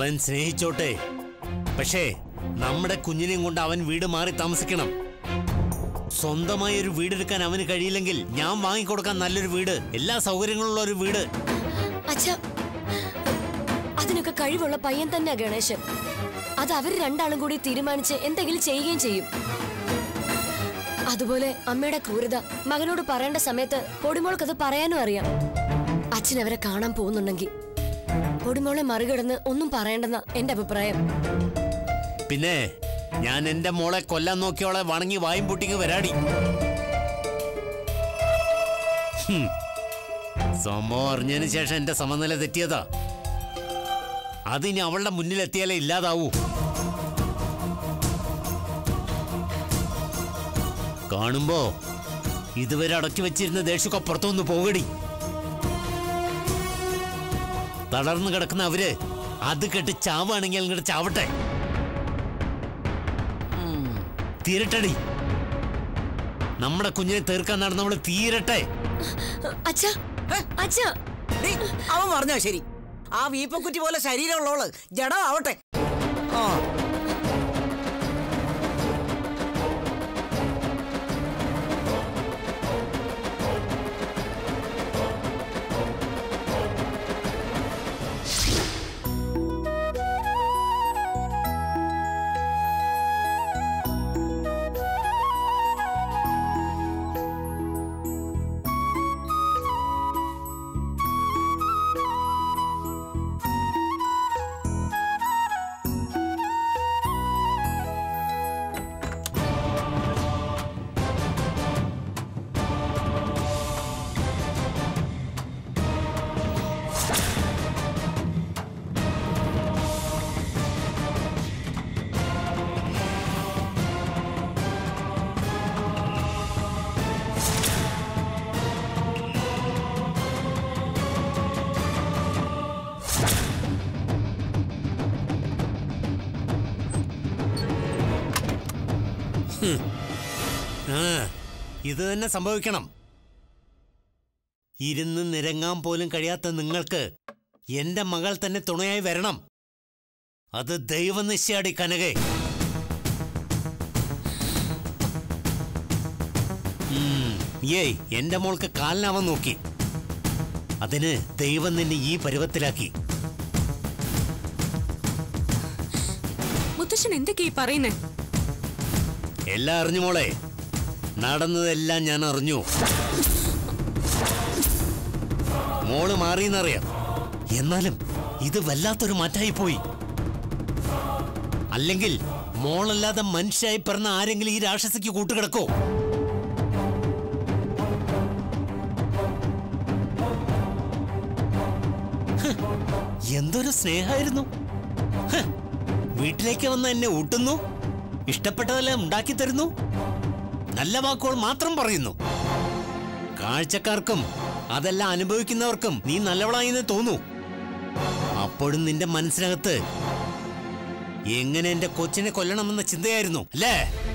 അവൻ സ്നേഹിച്ചോട്ടെ പക്ഷേ നമ്മുടെ കുഞ്ഞിനെയും കൊണ്ട് അവൻ വീട് മാറി താമസിക്കണം സ്വന്തമായി ഒരു വീടെടുക്കാൻ അവന് കഴിയില്ലെങ്കിൽ ഞാൻ വാങ്ങിക്കൊടുക്കാൻ നല്ലൊരു വീട് എല്ലാ സൗകര്യങ്ങളുള്ള ഒരു വീട് അച്ഛ അതിനൊക്കെ കഴിവുള്ള പയ്യൻ തന്നെ ഗണേശൻ അത് അവർ രണ്ടാളും കൂടി തീരുമാനിച്ച് എന്തെങ്കിലും ചെയ്യുകയും ചെയ്യും അതുപോലെ അമ്മയുടെ ക്രൂരത മകനോട് പറയേണ്ട സമയത്ത് പൊടിമോൾക്കത് പറയാനും അറിയാം അച്ഛൻ അവരെ കാണാൻ പോകുന്നുണ്ടെങ്കിൽ പൊടിമോളെ മറികടന്ന് ഒന്നും പറയേണ്ടെന്ന എന്റെ അഭിപ്രായം പിന്നെ ഞാൻ എന്റെ മോളെ കൊല്ലാൻ നോക്കിയോളെ വണങ്ങി വായും പൊട്ടിക്ക് വരാടി ഹും. സംഭവം അറിഞ്ഞതിന് ശേഷം എന്റെ സമനില തെറ്റിയതാ അതിനി അവളുടെ മുന്നിലെത്തിയാലേ ഇല്ലാതാവൂ കാണുമ്പോ ഇതുവരെ അടക്കി വെച്ചിരുന്ന ദേഷ്യമൊക്കെ പുറത്തൊന്ന് പോകടി തളർന്നു കിടക്കുന്ന അവര് അത് കെട്ട് ചാവാണെങ്കിൽ അങ്ങോട്ട് ചാവട്ടെ ഉം, തീരട്ടടി നമ്മുടെ കുഞ്ഞിനെ തീർക്കാൻ നടന്നവള് തീരട്ടെ അച്ഛ അച്ഛ ഡേയ്, അവൻ പറഞ്ഞോ ശരി ആ വീപ്പക്കുറ്റി പോലെ ശരീരമുള്ളവള് ജഡമാവട്ടെ ആ ആ ഇത് തന്നെ സംഭവിക്കണം ഇരുന്ന് നിരങ്ങാൻ പോലും കഴിയാത്ത നിങ്ങൾക്ക് എന്റെ മകൾ തന്നെ തുണയായി വരണം അത് ദൈവനിശ്ചയാടി കനകെ ഉം, ഏയ് എന്റെ മോൾക്ക് കാലിനാവാൻ നോക്കി അതിന് ദൈവം നിന്നെ ഈ പരുവത്തിലാക്കി മുത്തശ്ശൻ എന്തൊക്കെയാ ഈ പറയുന്നേ എല്ലാം അറിഞ്ഞു മോളെ നടന്നതെല്ലാം ഞാൻ അറിഞ്ഞു മോള് മാറിയെന്നറിയാം എന്നാലും ഇത് വല്ലാത്തൊരു മാറ്റായി പോയി അല്ലെങ്കിൽ മോളല്ലാതെ മനുഷ്യായി പിറന്ന ആരെങ്കിലും ഈ രാക്ഷസിക്ക് കൂട്ടുകിടക്കോ ഹ്, എന്തൊരു സ്നേഹമായിരുന്നു ഹ്, വീട്ടിലേക്ക് വന്ന് എന്നെ ഊട്ടുന്നു ഇഷ്ടപ്പെട്ടതെല്ലാം ഉണ്ടാക്കി തരുന്നു നല്ല വാക്കുകൾ മാത്രം പറയുന്നു കാഴ്ചക്കാർക്കും അതെല്ലാം അനുഭവിക്കുന്നവർക്കും നീ നല്ലവളായെന്ന് തോന്നൂ അപ്പോഴും നിന്റെ മനസ്സിനകത്ത് എങ്ങനെ എന്റെ കൊച്ചിനെ കൊല്ലണമെന്ന ചിന്തയായിരുന്നു അല്ലേ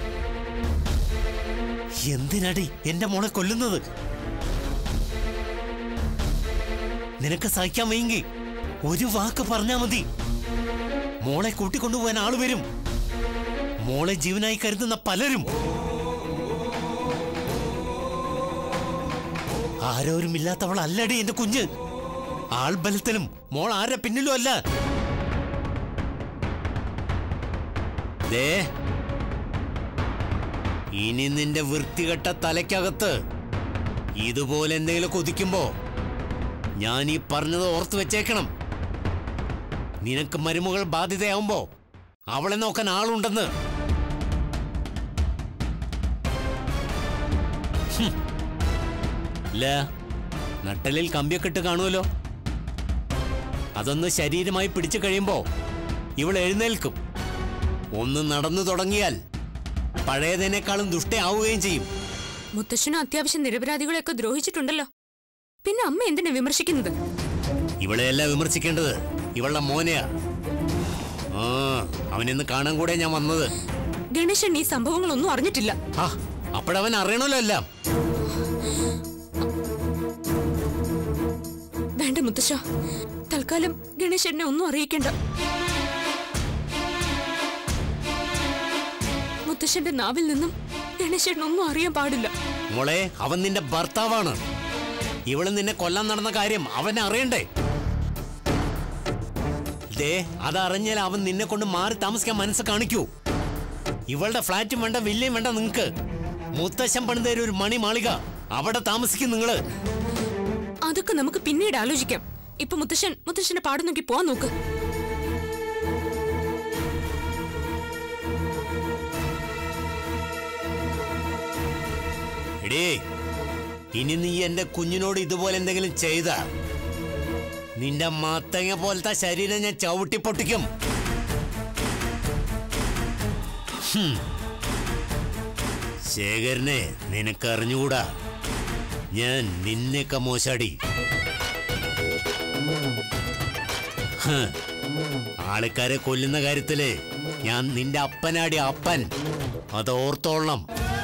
എന്തിനടി എന്റെ മോളെ കൊല്ലുന്നത് നിനക്ക് സഹിക്കാൻ വയ്യെങ്കിൽ ഒരു വാക്ക് പറഞ്ഞാ മതി മോളെ കൂട്ടിക്കൊണ്ടുപോകാൻ ആള് വരും മോളെ ജീവനായി കരുതുന്ന പലരും ആരോരുമില്ലാത്തവളല്ലടി എന്റെ കുഞ്ഞ് ആൾബലത്തിലും മോൾ ആരുടെ പിന്നിലും അല്ല ദേ ഇനി നിന്റെ വൃത്തികെട്ട തലയ്ക്കകത്ത് ഇതുപോലെ എന്തെങ്കിലും കൊതിക്കുമ്പോ ഞാൻ ഈ പറഞ്ഞത് ഓർത്തു വെച്ചേക്കണം നിനക്ക് മരുമകൾ ബാധ്യതയാവുമ്പോ അവളെ നോക്കാൻ ആളുണ്ടെന്ന് ഹും. ഇല്ല നട്ടലിൽ കമ്പിയൊക്കെ ഇട്ട് കാണുമല്ലോ അതൊന്ന് ശരീരമായി പിടിച്ചു കഴിയുമ്പോ ഇവൾ എഴുന്നേൽക്കും ഒന്ന് നടന്നു തുടങ്ങിയാൽ പഴയതിനേക്കാളും ദുഷ്ടയാവുകയും ചെയ്യും മുത്തശ്ശനും അത്യാവശ്യം നിരപരാധികളെയൊക്കെ ദ്രോഹിച്ചിട്ടുണ്ടല്ലോ പിന്നെ അമ്മ എന്തിനാ വിമർശിക്കുന്നത് ഇവളെയല്ല വിമർശിക്കേണ്ടത് ഇവളുടെ മോനെയാ ആ അവനിന്ന് കാണാൻ കൂടെ ഞാൻ വന്നത് ഗണേശൻ ഈ സംഭവങ്ങളൊന്നും അറിഞ്ഞിട്ടില്ല ആ അപ്പോഴവൻ അറിയണമല്ലോ എല്ലാം വേണ്ട മുത്തശ്ശ തൽക്കാലം ഗണേശനെ ഒന്നും അറിയിക്കണ്ട മുത്തശ്ശന്റെ നാവിൽ നിന്നും ഗണേശേട്ടൻ ഒന്നും അറിയാൻ പാടില്ല മോളെ അവൻ നിന്റെ ഭർത്താവാണ് ഇവള് നിന്നെ കൊല്ലാൻ നടന്ന കാര്യം അവൻ അറിയണ്ടേ ദേ അതറിഞ്ഞാൽ അവൻ നിന്നെ കൊണ്ട് മാറി താമസിക്കാൻ മനസ്സ് കാണിക്കൂ ഇവളുടെ ഫ്ലാറ്റും വേണ്ട വില്ലയും വേണ്ട നിങ്ങക്ക് മുത്തശ്ശൻ പണിതേരും ഒരു മണി മാളിക അവിടെ താമസിക്കും നിങ്ങള് അതൊക്കെ നമുക്ക് പിന്നീട് ആലോചിക്കാം ഇപ്പൊ മുത്തശ്ശൻ മുത്തശ്ശന്റെ പാട് നോക്കി പോവാൻ നോക്ക് എടേ ഇനി നീ എന്റെ കുഞ്ഞിനോട് ഇതുപോലെ എന്തെങ്കിലും ചെയ്ത നിന്റെ മത്തങ്ങ പോലത്തെ ശരീരം ഞാൻ ചവിട്ടി പൊട്ടിക്കും ഹും. ശേഖരനെ നിനക്കറിഞ്ഞുകൂടാ ഞാൻ നിന്നെയൊക്കെ മോശാടി ഹ്. ആൾക്കാരെ കൊല്ലുന്ന കാര്യത്തില് ഞാൻ നിന്റെ അപ്പനാടി അപ്പൻ അത് ഓർത്തോളണം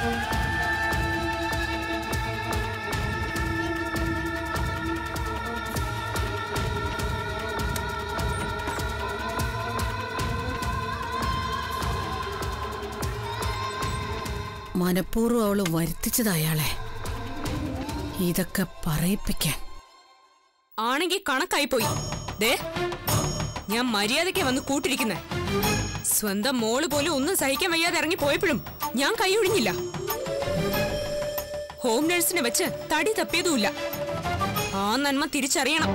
മനഃപൂർവ്വം അവള് വരുത്തിച്ചത് അയാളെ ഇതൊക്കെ പറയിപ്പിക്കാൻ ആണെങ്കി കണക്കായി പോയി ദേ ഞാൻ മര്യാദയ്ക്ക് വന്ന് കൂട്ടിരിക്കുന്നെ സ്വന്തം മോള് പോലും ഒന്നും സഹിക്കാൻ വയ്യാതെ ഇറങ്ങി പോയപ്പോഴും ഞാൻ കൈയൊഴിഞ്ഞില്ല ഹോം നഴ്സിനെ വെച്ച് തടി തപ്പിയതുമില്ല ആ നന്മ തിരിച്ചറിയണം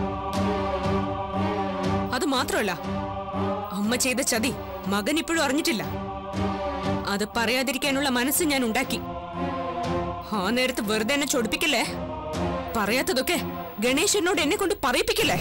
അത് മാത്രമല്ല അമ്മ ചെയ്ത ചതി മകൻ ഇപ്പോഴും അറിഞ്ഞിട്ടില്ല അത് പറയാതിരിക്കാനുള്ള മനസ്സ് ഞാൻ ഉണ്ടാക്കി ആ നേരത്ത് വെറുതെ എന്നെ ചൊടിപ്പിക്കല്ലേ പറയാത്തതൊക്കെ ഗണേശനോട് എന്നെ കൊണ്ട് പറയിപ്പിക്കില്ലേ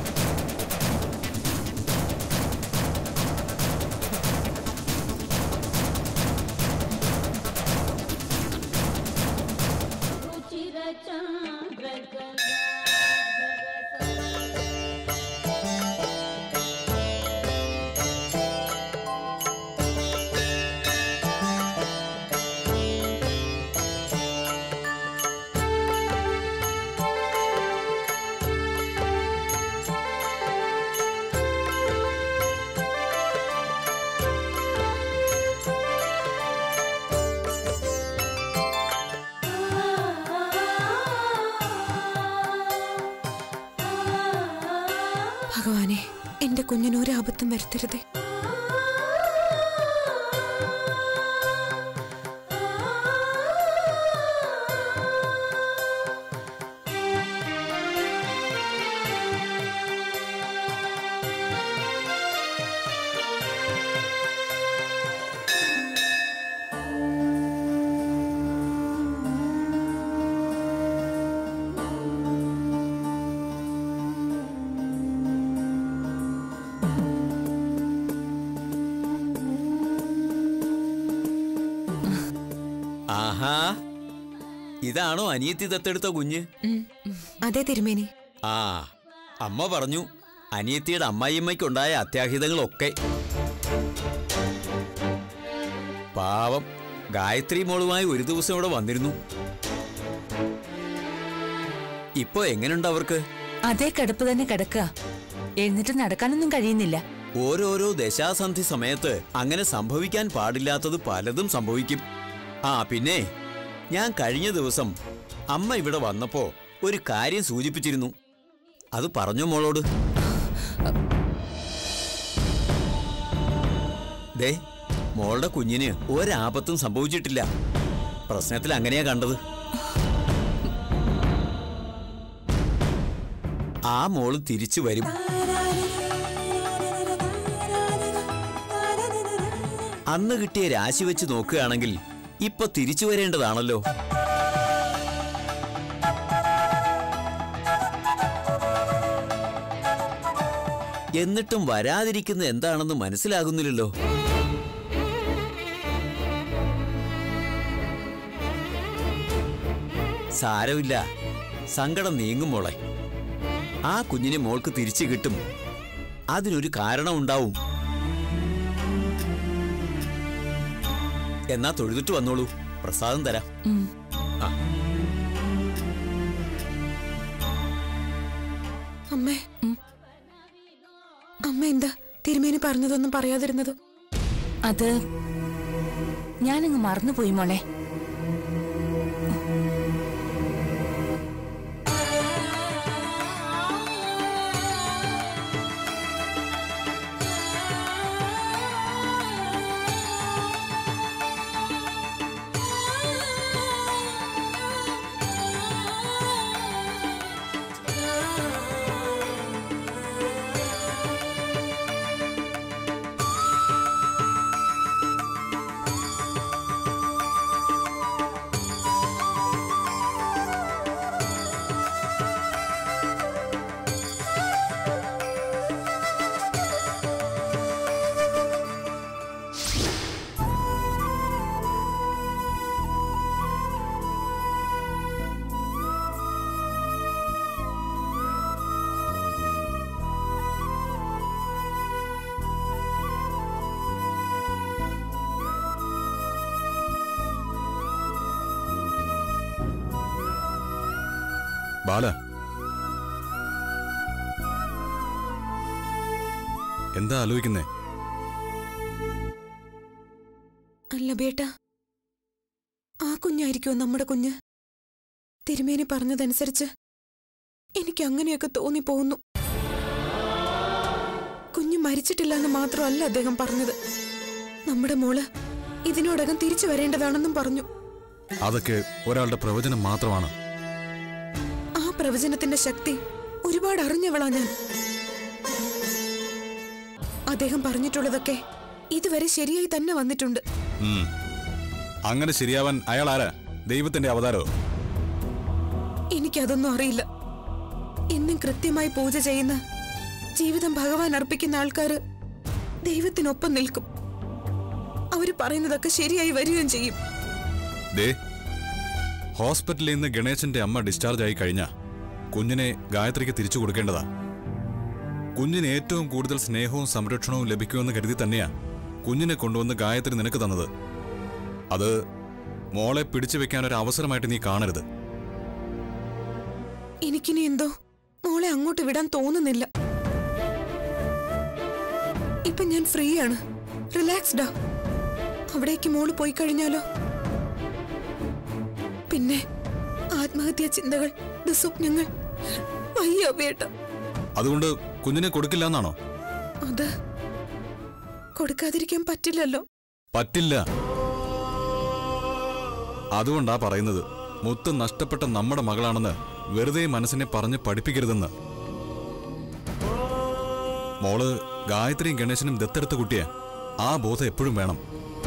ഭഗവാനെ എന്റെ കുഞ്ഞിന് ഒരു ആപത്തും വരുത്തരുതേ ആഹാ ഇതാണോ അനിയത്തി ദത്തെടുത്ത കുഞ്ഞ് ഉം, ഉം. അതെ തിരുമേനി ആ അമ്മ പറഞ്ഞു അനിയത്തിയുടെ അമ്മായിയമ്മയ്ക്കുണ്ടായ അത്യാഹിതങ്ങളൊക്കെ പാവം ഗായത്രി മോളുമായി ഒരു ദിവസം ഇവിടെ വന്നിരുന്നു ഇപ്പൊ എങ്ങനെയുണ്ട് അവർക്ക് അതേ കിടപ്പ് തന്നെ കിടക്കുക എഴുന്നിട്ട് നടക്കാനൊന്നും കഴിയുന്നില്ല ഓരോരോ ദശാസന്ധി സമയത്ത് അങ്ങനെ സംഭവിക്കാൻ പാടില്ലാത്തത് പലതും സംഭവിക്കും ആ പിന്നെ ഞാൻ കഴിഞ്ഞ ദിവസം അമ്മ ഇവിടെ വന്നപ്പോ ഒരു കാര്യം സൂചിപ്പിച്ചിരുന്നു അത് പറഞ്ഞോ മോളോട് ദേ മോളുടെ കുഞ്ഞിന് ഒരാപത്തും സംഭവിച്ചിട്ടില്ല പ്രശ്നത്തിൽ അങ്ങനെയാ കണ്ടത് ആ മോള് തിരിച്ചു വരും അന്ന് കിട്ടിയ രാശി വെച്ച് നോക്കുകയാണെങ്കിൽ ഇപ്പൊ തിരിച്ചു വരേണ്ടതാണല്ലോ എന്നിട്ടും വരാതിരിക്കുന്ന എന്താണെന്ന് മനസ്സിലാകുന്നില്ലല്ലോ സാരമില്ല സങ്കടം നീങ്ങും മോളെ ആ കുഞ്ഞിനെ മോൾക്ക് തിരിച്ചു കിട്ടും അതിനൊരു കാരണം ഉണ്ടാവും എന്നാ തൊഴുതിട്ട് വന്നോളൂ പ്രസാദം തരാം ഉം. ആ അമ്മേ അമ്മ എന്താ തിരുമേനി പറഞ്ഞതൊന്നും പറയാതിരുന്നത് അത് ഞാനങ്ങ് മറന്നുപോയി മോളെ ബാല എന്താ ആലോചിക്കുന്നേ അല്ല ബേട്ട ആ കുഞ്ഞായിരിക്കുമോ നമ്മുടെ കുഞ്ഞ് തിരുമേനി പറഞ്ഞതനുസരിച്ച് എനിക്ക് അങ്ങനെയൊക്കെ തോന്നിപ്പോകുന്നു കുഞ്ഞ് മരിച്ചിട്ടില്ല എന്ന് മാത്രമല്ല അദ്ദേഹം പറഞ്ഞത് നമ്മുടെ മോള് ഇതിനോടകം തിരിച്ചു വരേണ്ടതാണെന്നും പറഞ്ഞു അതൊക്കെ ഒരാളുടെ പ്രവചനം മാത്രമാണ് ആ പ്രവചനത്തിന്റെ ശക്തി ഒരുപാട് അറിഞ്ഞവളാ ഞാൻ അദ്ദേഹം പറഞ്ഞിട്ടുള്ളതൊക്കെ ഇതുവരെ ശരിയായി തന്നെ വന്നിട്ടുണ്ട് ഉം. അങ്ങനെ ശരിയാവാൻ അയാൾ ആരാ ദൈവത്തിന്റെ അവതാരോ എനിക്കതൊന്നും അറിയില്ല എന്നും കൃത്യമായി പൂജ ചെയ്യുന്ന ജീവിതം ഭഗവാൻ അർപ്പിക്കുന്ന ആൾക്കാര് ദൈവത്തിനൊപ്പം നിൽക്കും അവര് പറയുന്നതൊക്കെ ശരിയായി വരികയും ചെയ്യും ദേ ഹോസ്പിറ്റലിൽ നിന്ന് ഗണേശന്റെ അമ്മ ഡിസ്ചാർജ് ആയി കഴിഞ്ഞ കുഞ്ഞിനെ ഗായത്രിക്ക് തിരിച്ചു കൊടുക്കേണ്ടതാ കുഞ്ഞിന് ഏറ്റവും കൂടുതൽ സ്നേഹവും സംരക്ഷണവും ലഭിക്കുമെന്ന് കരുതി തന്നെയാ കുഞ്ഞിനെ കൊണ്ടുവന്ന് ഗായത്രി നിനക്ക് തന്നത് അത് മോളെ പിടിച്ചു വെക്കാൻ ഒരു അവസരമായിട്ട് നീ കാണരുത് എനിക്കിനി എന്തോ മോളെ അങ്ങോട്ട് വിടാൻ തോന്നുന്നില്ല ഇപ്പൊ ഞാൻ ഫ്രീ ആണ് റിലാക്സ്ഡാ അവിടേക്ക് മോള് പോയി കഴിഞ്ഞാലോ പിന്നെ ആത്മഹത്യാ ചിന്തകൾ ദുസ്വപ്നങ്ങൾ വയ്യ ബേട്ട അതുകൊണ്ട് കുഞ്ഞിനെ കൊടുക്കില്ല എന്നാണോ അത് കൊടുക്കാതിരിക്കാൻ പറ്റില്ലല്ലോ പറ്റില്ല അതുകൊണ്ടാ പറയുന്നത് മുത്ത് നഷ്ടപ്പെട്ട നമ്മുടെ മകളാണെന്ന് വെറുതെ മനസ്സിനെ പറഞ്ഞ് പഠിപ്പിക്കരുതെന്ന് മോള് ഗായത്രിയും ഗണേശനും ദത്തെടുത്ത കുട്ടിയെ ആ ബോധം എപ്പോഴും വേണം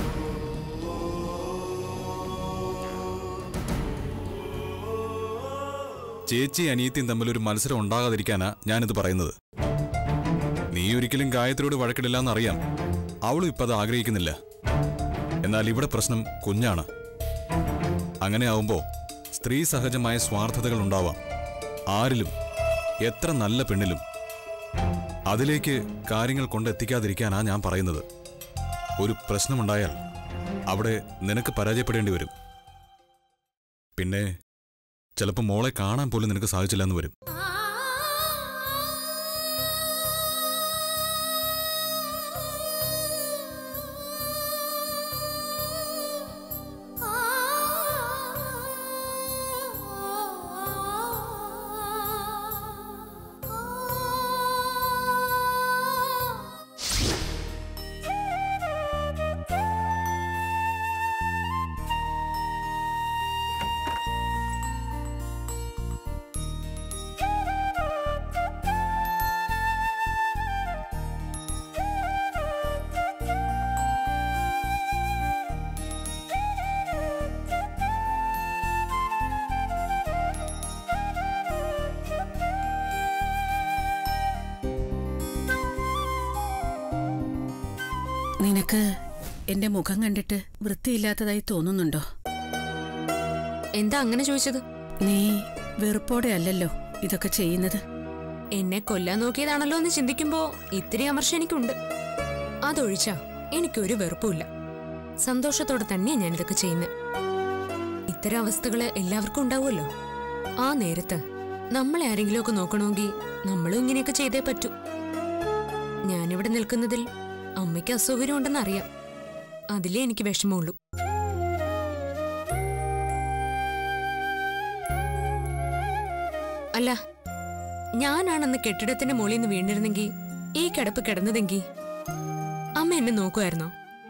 ചേച്ചി അനിയത്തിയും തമ്മിൽ ഒരു മത്സരം ഉണ്ടാകാതിരിക്കാനാ ഞാനിത് പറയുന്നത് നീ ഒരിക്കലും ഗായത്രിയോട് വഴക്കിടില്ലെന്നറിയാം അവളും ഇപ്പം അത് ആഗ്രഹിക്കുന്നില്ല എന്നാൽ ഇവിടെ പ്രശ്നം കുഞ്ഞാണ് അങ്ങനെ ആവുമ്പോ സ്ത്രീ സഹജമായ സ്വാർത്ഥതകൾ ഉണ്ടാവാം ആരിലും എത്ര നല്ല പെണ്ണിലും അതിലേക്ക് കാര്യങ്ങൾ കൊണ്ടെത്തിക്കാതിരിക്കാനാ ഞാൻ പറയുന്നത് ഒരു പ്രശ്നമുണ്ടായാൽ അവിടെ നിനക്ക് പരാജയപ്പെടേണ്ടി വരും പിന്നെ ചിലപ്പോൾ മോളെ കാണാൻ പോലും നിനക്ക് സാധിച്ചില്ലെന്ന് വരും നിനക്ക് എന്റെ മുഖം കണ്ടിട്ട് വൃത്തിയില്ലാത്തതായി തോന്നുന്നുണ്ടോ എന്താ അങ്ങനെ ചോദിച്ചത് നീ വെറുപ്പോടെ അല്ലല്ലോ ഇതൊക്കെ ചെയ്യുന്നത് എന്നെ കൊല്ലാൻ നോക്കിയതാണല്ലോ എന്ന് ചിന്തിക്കുമ്പോ ഇത്തിരി അമർഷം എനിക്കുണ്ട് അതൊഴിച്ചാ എനിക്കൊരു വെറുപ്പുമില്ല സന്തോഷത്തോടെ തന്നെയാ ഞാനിതൊക്കെ ചെയ്യുന്നത് ഇത്തരം അവസ്ഥകള് എല്ലാവർക്കും ഉണ്ടാവുമല്ലോ ആ നേരത്ത് നമ്മളെ ആരെങ്കിലും ഒക്കെ നോക്കണമെങ്കിൽ നമ്മളും ഇങ്ങനെയൊക്കെ ചെയ്തേ പറ്റൂ ഞാനിവിടെ നിൽക്കുന്നതിൽ അമ്മയ്ക്ക് അസൗകര്യം ഉണ്ടെന്ന് അറിയാം അതിലേ എനിക്ക് വിഷമമുള്ളൂ അല്ല ഞാനാണെന്ന് കെട്ടിടത്തിന്റെ മുകളിൽ നിന്ന് വീണിരുന്നെങ്കിൽ ഈ കിടപ്പ് കിടന്നതെങ്കിൽ അമ്മ എന്നെ നോക്കുമായിരുന്നോ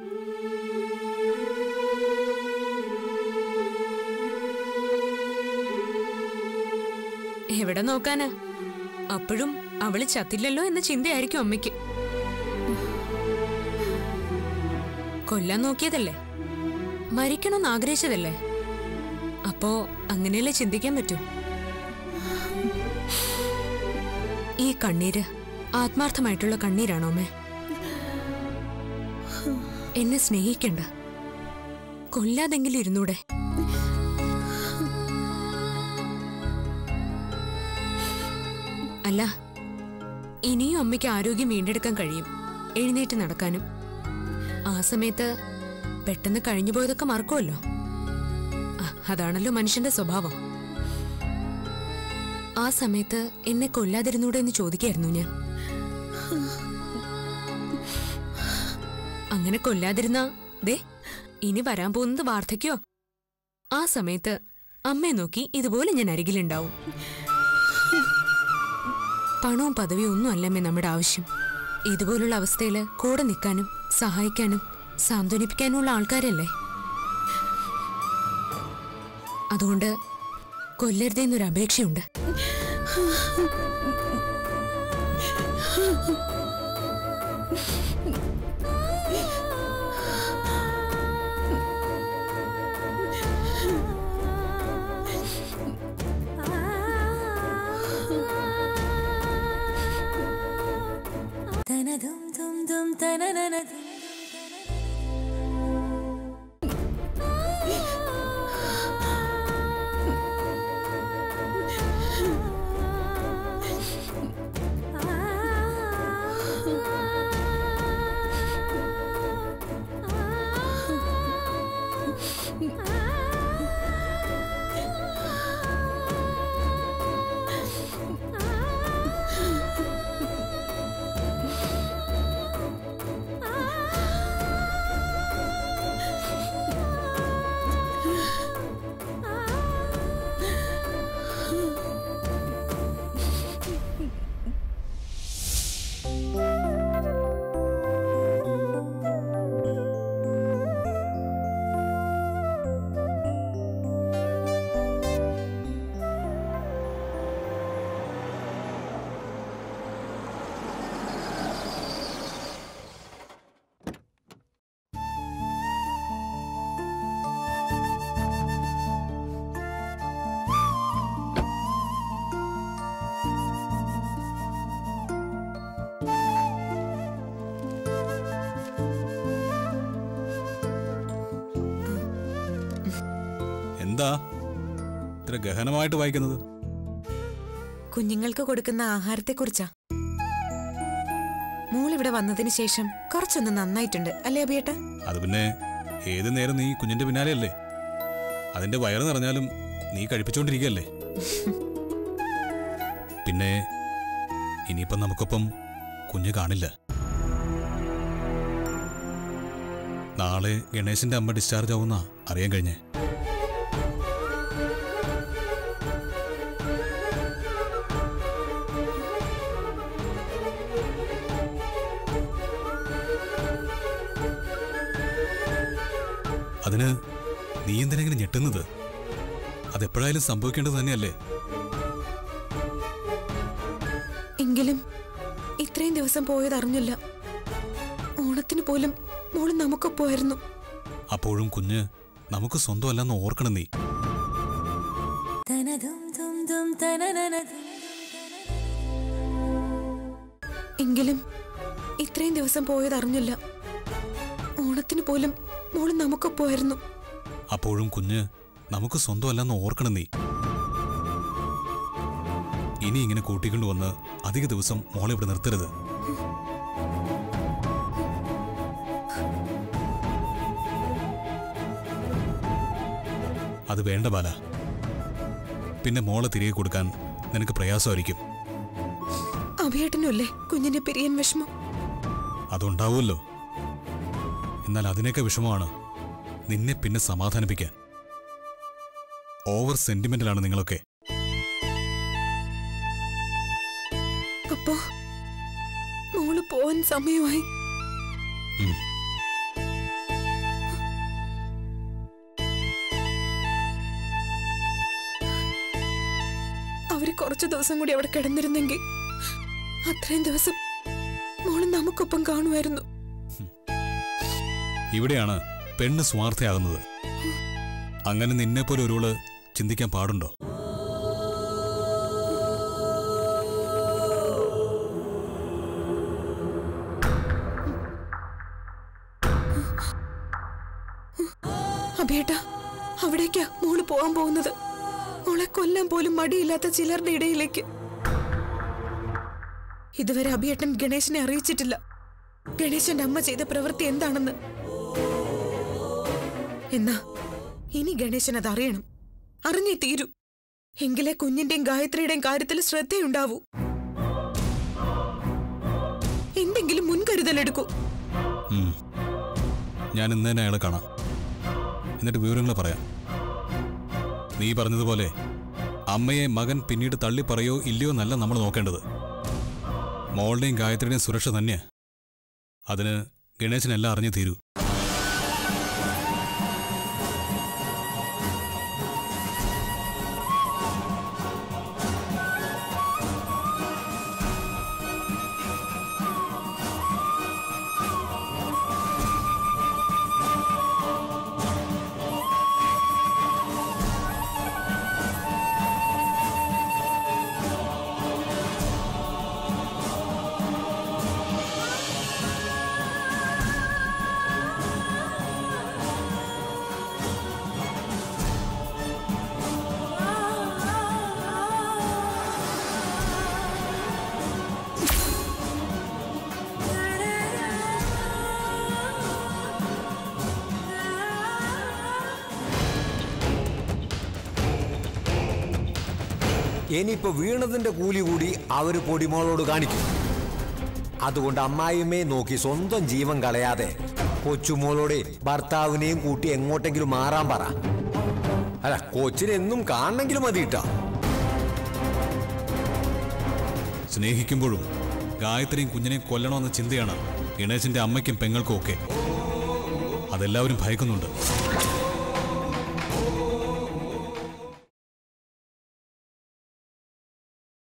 എവിടെ നോക്കാനാ അപ്പോഴും അവള് ചത്തില്ലല്ലോ എന്ന ചിന്തയായിരിക്കും അമ്മയ്ക്ക് കൊല്ലാൻ നോക്കിയതല്ലേ മരിക്കണമെന്ന് ആഗ്രഹിച്ചതല്ലേ അപ്പോ അങ്ങനെയല്ലേ ചിന്തിക്കാൻ പറ്റൂ ഈ കണ്ണീര് ആത്മാർത്ഥമായിട്ടുള്ള കണ്ണീരാണോ അമ്മേ എന്നെ സ്നേഹിക്കണ്ട കൊല്ലാതെങ്കിലും ഇരുന്നൂടെ അല്ല ഇനിയും അമ്മയ്ക്ക് ആരോഗ്യം വീണ്ടെടുക്കാൻ കഴിയും എഴുന്നേറ്റ് നടക്കാനും ആ സമയത്ത് പെട്ടെന്ന് കഴിഞ്ഞു പോയതൊക്കെ മറക്കുമല്ലോ ആ, അതാണല്ലോ മനുഷ്യന്റെ സ്വഭാവം ആ സമയത്ത് എന്നെ കൊല്ലാതിരുന്നൂടെ എന്ന് ചോദിക്കായിരുന്നു ഞാൻ അങ്ങനെ കൊല്ലാതിരുന്ന ദേ ഇനി വരാൻ പോകുന്നത് വാർദ്ധക്യോ ആ സമയത്ത് അമ്മയെ നോക്കി ഇതുപോലെ ഞാൻ അരികിലുണ്ടാവും പണവും പദവിയും ഒന്നും അല്ലമ്മേ നമ്മുടെ ആവശ്യം ഇതുപോലുള്ള അവസ്ഥയിൽ കൂടെ നിൽക്കാനും സഹായിക്കാനും സാന്ത്വനിപ്പിക്കാനുമുള്ള ആൾക്കാരല്ലേ അതുകൊണ്ട് കൊല്ലരുതേന്നൊരു അപേക്ഷയുണ്ട് എന്താ ഇത്ര ഗഹനമായിട്ട് വായിക്കുന്നത് കുഞ്ഞുങ്ങൾക്ക് കൊടുക്കുന്ന ആഹാരത്തെക്കുറിച്ചാ മോൾ ഇവിടെ വന്നതിന് ശേഷം കുറച്ചൊന്ന് നന്നായിട്ടുണ്ട് അല്ലേ അഭിയേട്ട അത് പിന്നെ ഏത് നേരം നീ കുഞ്ഞിന്റെ പിന്നാലെയല്ലേ അതിന്റെ വയറ് നിറഞ്ഞാലും നീ കഴിപ്പിച്ചോണ്ടിരിക്കുകയല്ലേ പിന്നെ ഇനിയിപ്പം നമുക്കൊപ്പം കുഞ്ഞ് കാണില്ല നാളെ ഗണേശന്റെ അമ്മ ഡിസ്ചാർജ് ആവുന്ന അറിയാൻ കഴിഞ്ഞേ അതിന് നീ എന്തിനെങ്കിലും ഞെട്ടുന്നത് അതെപ്പോഴായാലും സംഭവിക്കേണ്ടത് തന്നെയല്ലേ എങ്കിലും ഇത്രയും ദിവസം പോയത് അറിഞ്ഞില്ല ഓണത്തിന് പോലും മോള് നമുക്കൊപ്പമായിരുന്നു അപ്പോഴും കുഞ്ഞ് നമുക്ക് സ്വന്തമല്ലെന്ന് ഓർക്കണം നീ എങ്കിലും ഇത്രയും ദിവസം പോയത് അറിഞ്ഞില്ല ഓണത്തിന് പോലും മോള് നമുക്കൊപ്പമായിരുന്നു അപ്പോഴും കുഞ്ഞ് നമുക്ക് സ്വന്തമല്ലെന്ന് ഓർക്കണം നീ ഇനി ഇങ്ങനെ കൂട്ടിക്കൊണ്ടുവന്ന് അധിക ദിവസം മോളെ ഇവിടെ നിർത്തരുത് അത് വേണ്ട ബാല പിന്നെ മോളെ തിരികെ കൊടുക്കാൻ നിനക്ക് പ്രയാസമായിരിക്കും അഭിയേട്ടനുമല്ലേ കുഞ്ഞിനെ പിരിയാൻ വിഷമം അതുണ്ടാവുമല്ലോ എന്നാൽ അതിനൊക്കെ വിഷമമാണ് നിന്നെ പിന്നെ സമാധാനിപ്പിക്കാൻ ഓവർ സെന്റിമെന്റലാണ് നിങ്ങളൊക്കെ അപ്പോ മോള് പോവാൻ സമയമായി ഉം. അവര് കുറച്ചു ദിവസം കൂടി അവിടെ കിടന്നിരുന്നെങ്കിൽ അത്രയും ദിവസം മോള് നമുക്കൊപ്പം കാണുമായിരുന്നു ഇവിടെയാണ് പെണ്ണ് സ്വാർത്ഥയാകുന്നത് അങ്ങനെ നിന്നെപ്പോലെ ഒരുവള് ചിന്തിക്കാൻ പാടുണ്ടോ അബേട്ട അവിടേക്കാ മോള് പോവാൻ പോകുന്നത് മോളെ കൊല്ലാൻ പോലും മടിയില്ലാത്ത ചിലരുടെ ഇടയിലേക്ക് ഇതുവരെ അഭിയേട്ടൻ ഗണേശനെ അറിയിച്ചിട്ടില്ല ഗണേശന്റെ അമ്മ ചെയ്ത പ്രവൃത്തി എന്താണെന്ന് എന്നാ ഇനി ഗണേശൻ അത് അറിയണം അറിഞ്ഞേ തീരൂ എങ്കിലേ കുഞ്ഞിന്റെയും ഗായത്രിയുടെയും കാര്യത്തിൽ ശ്രദ്ധയുണ്ടാവൂ എന്തെങ്കിലും മുൻകരുതലെടുക്കൂ ഉം. ഞാൻ ഇന്ന് തന്നെ അയാളെ കാണാം എന്നിട്ട് വിവരങ്ങൾ പറയാം നീ പറഞ്ഞതുപോലെ അമ്മയെ മകൻ പിന്നീട് തള്ളി പറയോ ഇല്ലയോ എന്നല്ല നമ്മൾ നോക്കേണ്ടത് മോളുടെയും ഗായത്രിയുടെയും സുരക്ഷ തന്നെയാ അതിന് ഗണേശനെല്ലാം അറിഞ്ഞു തീരൂ ഇനിയിപ്പോ വീണതിന്റെ കൂലി കൂടി അവര് പൊടിമോളോട് കാണിക്കും അതുകൊണ്ട് അമ്മായിമ്മയെ നോക്കി സ്വന്തം ജീവൻ കളയാതെ കൊച്ചുമോളോട് ഭർത്താവിനെയും കൂട്ടി എങ്ങോട്ടെങ്കിലും മാറാൻ പറ അല്ല കൊച്ചിനെ എന്നും കാണണമെങ്കിലും മതി കേട്ടോ സ്നേഹിക്കുമ്പോഴും ഗായത്രിയും കുഞ്ഞിനെയും കൊല്ലണമെന്ന ചിന്തയാണ് ഗണേശന്റെ അമ്മയ്ക്കും പെങ്ങൾക്കും ഒക്കെ അതെല്ലാവരും ഭയക്കുന്നുണ്ട്